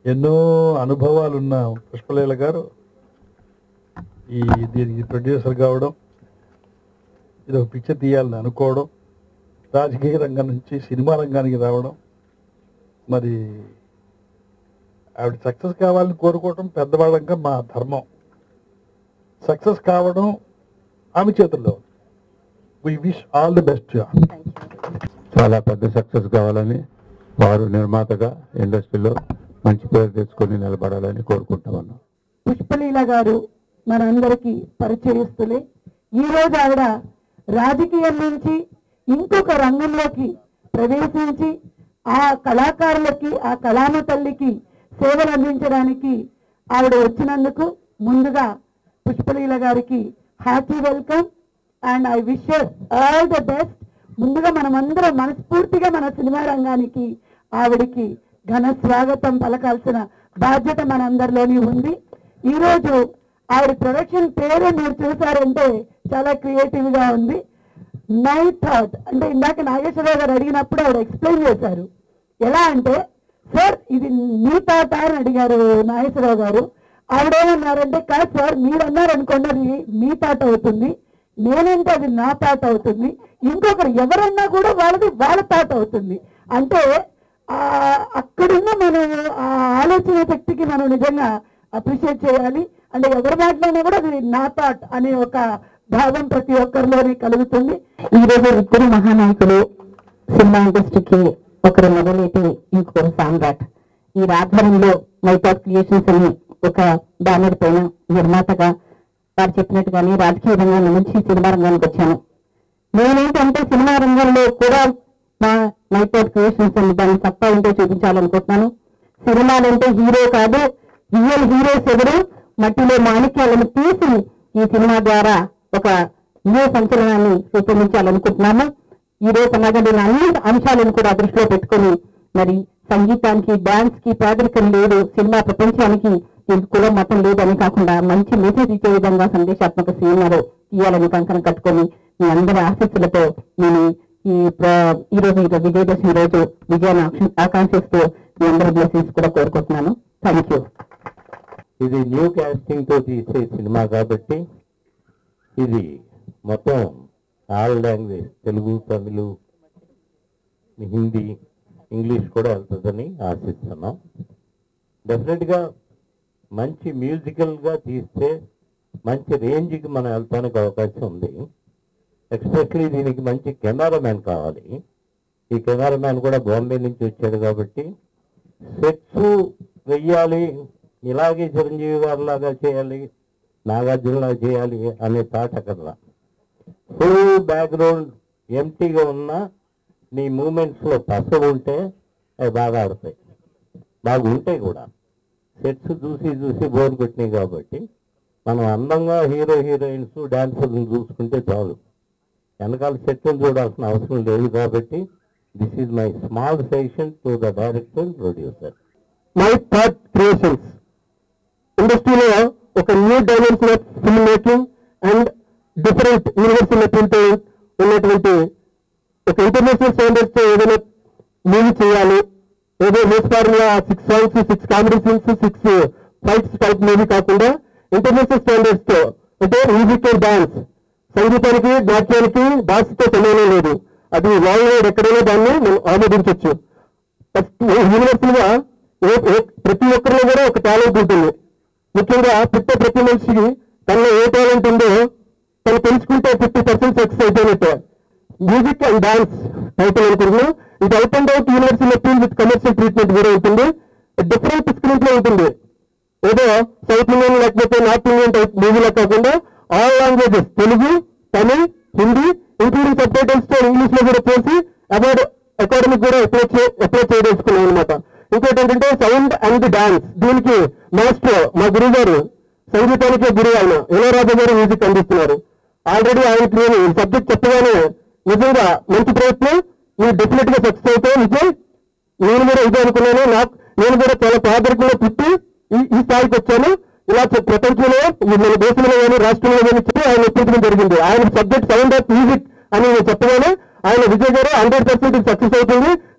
ఎన్నో అనుభవాలు ఉన్న పుష్పలీల గారు ఈ దీనికి ప్రొడ్యూసర్ కావడం ఇది ఒక పిక్చర్ తీయాలని అనుకోవడం రాజకీయ రంగం నుంచి సినిమా రంగానికి రావడం మరి ఆవిడ సక్సెస్ కావాలని కోరుకోవడం పెద్దవాళ్ళంగా మా ధర్మం సక్సెస్ కావడం ఆమె చేతుల్లో we wish all the best చాలా పెద్ద సక్సెస్ కావాలని వారు నిర్మాతగా ఇండస్ట్రీలో మంచి పేరు తెచ్చుకొని నిలబడాలని కోరుకుంటా ఉన్నాం పుష్పలీల గారు మనందరికీ పరిచయస్తులే ఈ రోజు ఆవిడ రాజకీయం నుంచి ఇంకొక రంగంలోకి ప్రవేశించి ఆ కళాకారులకి ఆ కళామ తల్లికి సేవలు అందించడానికి ఆవిడ వచ్చినందుకు ముందుగా పుష్పలీల గారికి hearty welcome and I wish all the best ముందుగా మనమందరం మనస్ఫూర్తిగా మన సినిమా రంగానికి ఆవిడికి ఘన స్వాగతం పలకాల్సిన బాధ్యత మనందరిలోని ఉంది ఈ రోజు ఆవిడ ప్రొడక్షన్ పేరే మీరు చూసారంటే చాలా క్రియేటివ్ గా ఉంది మై థాట్ అంటే ఇందాక నాగేశ్వరరావు గారు అడిగినప్పుడు ఆవిడ ఎక్స్ప్లెయిన్ చేశారు ఎలా అంటే సార్ ఇది మీ థాట్ అని అడిగారు నాగేశ్వరరావు గారు ఆవిడేమన్నారంటే కాదు సార్ మీరు అన్నారనుకోండి అది మీ థాట్ అవుతుంది నేనంటే అది నా థాట్ అవుతుంది ఇంకొకరు ఎవరన్నా కూడా వాళ్ళది వాళ్ళ థాట్ అవుతుంది అంటే ఆ అక్కడున్న మనం ఆ ఆలోచన శక్తికి మనం నిజంగా అప్రిషియేట్ చేయాలి అంటే ఎవరి మాటలోనే కూడా అది నా థాట్ అనే ఒక భావం ప్రతి ఒక్కరిలోనే కలుగుతుంది ఈ రోజు ఇద్దరు మహానాయకులు సినిమా ఇండస్ట్రీకి ఒకరు మొదలైతే ఇంకొకరు సామ్రాట్ ఈ ఆధ్వర్యంలో మైథాట్ క్రియేషన్స్ అని ఒక బ్యానర్ పైన నిర్మాతగా వారు చెప్పినట్టుగానే రాజకీయ రంగం నుంచి సినిమా రంగానికి వచ్చాను నేనేంటంటే సినిమా రంగంలో కూడా మా మైథాట్ క్రియేషన్స్ అని దాన్ని తప్ప ఉంటే చూపించాలనుకుంటున్నాను సినిమాలంటే హీరో కాదు రియల్ హీరోస్ ఎవరు మట్టిలో మాణిక్యాలను తీసి ఈ సినిమా ద్వారా ఒక న్యూ సంచలనాన్ని రూపొందించాలనుకుంటున్నాము ఈ రోజు సమాజంలో అన్ని అంశాలను కూడా దృష్టిలో పెట్టుకొని మరి సంగీతానికి డాన్స్ కి పేదరికం లేదు సినిమా ప్రపంచానికి దీనికి కులం మతం లేదని కాకుండా మంచి మెసేజ్ ఇచ్చే విధంగా సందేశాత్మక సినిమాలు తీయాలని కంకణం కట్టుకొని మీ అందరి ఆశస్సులతో నేను ఈ ప్ర- ఈ రోజు ఈ విజయదశమి రోజు విజయాన్ని ఆక్ష- ఆకాంక్షిస్తూ మీ అందరి బ్లెస్సింగ్స్ కూడా కోరుకుంటున్నాను థ్యాంక్ యూ ఇది న్యూ కాస్టింగ్ తో తీసే సినిమా కాబట్టి ఇది మొత్తం all language Telugu Tamil Hindi English కూడా వెళ్తుందని ఆశిస్తున్నాం డెఫినెట్గా మంచి మ్యూజికల్గా తీస్తే మంచి రేంజ్కి మనం వెళ్తానికి అవకాశం ఉంది ఎక్స్పెషలీ దీనికి మంచి కెమెరామ్యాన్ కావాలి ఈ కెమెరామ్యాన్ కూడా బాంబే నుంచి వచ్చాడు కాబట్టి సెట్స్ వెయ్యాలి ఇలాగే చిరంజీవి గారి లాగా చేయాలి నాగార్జునలా చేయాలి అనే థాట్ అక్కడ ఫుల్ బ్యాక్గ్రౌండ్ ఎంటీగా ఉన్నా నీ మూమెంట్స్ లో పస ఉంటే అవి బాగా ఆడతాయి బాగా ఉంటాయి కూడా సెట్స్ చూసి చూసి బోర్ కొట్టినాయి కాబట్టి మనం అందంగా హీరో హీరోయిన్స్ డాన్సర్లను చూసుకుంటే చాలు వెనకాల సెట్ను చూడాల్సిన అవసరం లేదు కాబట్టి this is my small suggestion to the director producer My Thought Creations ఇండస్ట్రీలో ఒక new dimension of film making and different universal అపీల్తో ఉన్నటువంటి ఒక ఇంటర్నేషనల్ స్టాండర్డ్స్ తో ఏదైనా మూవీ చేయాలి ఏదో హోస్ formula six songs six comedy scenes six fights type movie కాకుండా ఇంటర్నేషనల్ స్టాండర్డ్స్ తో అంటే మ్యూజిక్ అండ్ డాన్స్ సంగీతానికి నాట్యానికి భాషతో సంబంధం లేదు అది వరల్డ్ వైడ్ ఎక్కడైనా దాన్ని మనం ఆమోదించవచ్చు ఫస్ట్ యూనివర్సల్ గా ఏ- ఏ- ప్రతి ఒక్కరిలో కూడా ఒక టాలెంట్ ఉంటుంది ముఖ్యంగా పుట్టే ప్రతి మనిషికి తనలో ఏ టాలెంట్ ఉందో తను తెలుసుకుంటే ఫిఫ్టీ పర్సెంట్ సక్సెస్ అయిపోయినట్టే మ్యూజిక్ అండ్ డాన్స్ టైటిల్ అనుకుంటున్నాం ఇది out and out universal appeal with commercial treatment కూడా ఉంటుంది డిఫరెంట్ స్క్రీన్ ప్లే ఉంటుంది ఏదో సౌత్ ఇండియన్ లేకపోతే నార్త్ ఇండియన్ టైప్ మూవీలో కాకుండా all languages Telugu Tamil Hindi including subtitles తో ఇంగ్లీష్ లో కూడా చేసి అవార్డు అకాడమిక్ కూడా అప్లై చే- అప్లై చేయదలుచుకున్నాం అనమాట ఇంకోటి ఏంటంటే సౌండ్ అండ్ డాన్స్ దీనికి మాస్టర్ మా గురువు గారు సంగీతానికి గురువు ఆయన ఇళయరాజా గారు మ్యూజిక్ అందిస్తున్నారు ఆల్రెడీ ఆయనకి నేను సబ్జెక్ట్ చెప్పగానే నిజంగా మంచి ప్రయత్నం నువ్వు డెఫినెట్ గా సక్సెస్ అవుతావు విజయ్ నేను కూడా ఇదే అనుకున్నాను నాకు నేను కూడా చాలా పేదరికంలో పుట్టి ఈ ఈ స్థాయికి వచ్చాను ఇలా చె- ప్రపంచంలో ఈ మన దేశంలో కానీ రాష్ట్రంలో కానీ చెప్పి ఆయన ఒప్పించడం జరిగింది ఆయన సబ్జెక్ట్ సౌండ్ ఆఫ్ మ్యూజిక్ అని నేను చెప్పగానే ఆయన విజయ్ గారు హండ్రెడ్ పర్సెంట్ సక్సెస్ అవుతుంది